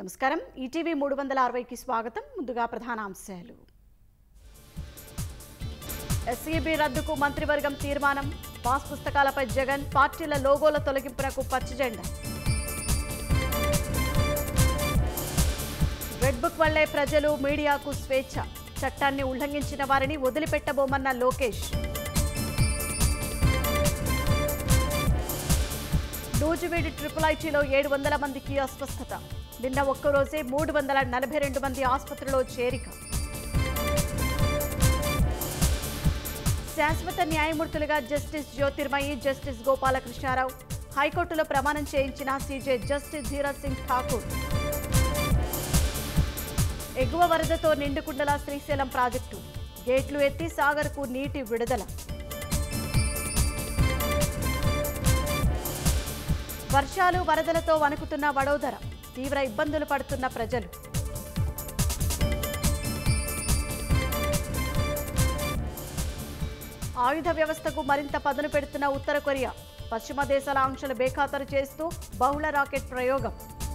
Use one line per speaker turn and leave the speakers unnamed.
నమస్కారం ఈటీవీ మూడు వందల అరవైకి స్వాగతం ముందుగా ప్రధానాంశాలు ఎస్ఈబి రద్దుకు మంత్రివర్గం తీర్మానం పాస్ పుస్తకాలపై జగన్ పార్టీల లోగోల తొలగింపునకు పచ్చజెండా రెడ్ బుక్ వల్లే ప్రజలు మీడియాకు స్వేచ్ఛ చట్టాన్ని ఉల్లంఘించిన వారిని వదిలిపెట్టబోమన్న లోకేష్ నూజివీడి ట్రిపుల్ ఐటీలో ఏడు వందల మందికి అస్వస్థత నిన్న ఒక్కరోజే మూడు వందల నలభై రెండు మంది ఆసుపత్రిలో చేరిక శాశ్వత న్యాయమూర్తులుగా జస్టిస్ జ్యోతిర్మయి జస్టిస్ గోపాలకృష్ణారావు హైకోర్టులో ప్రమాణం చేయించిన సీజే జస్టిస్ ధీరజ్ సింగ్ ఠాకూర్ ఎగువ వరదతో నిండుకుండల శ్రీశైలం ప్రాజెక్టు గేట్లు ఎత్తి సాగర్కు నీటి విడుదల వర్షాలు వరదలతో వణుకుతున్న వడోదర తీవ్ర ఇబ్బందులు పడుతున్న ప్రజలు ఆయుధ వ్యవస్థకు మరింత పదును పెడుతున్న ఉత్తర కొరియా పశ్చిమ దేశాల ఆంక్షలు బేఖాతరు చేస్తూ బహుళ రాకెట్ ప్రయోగం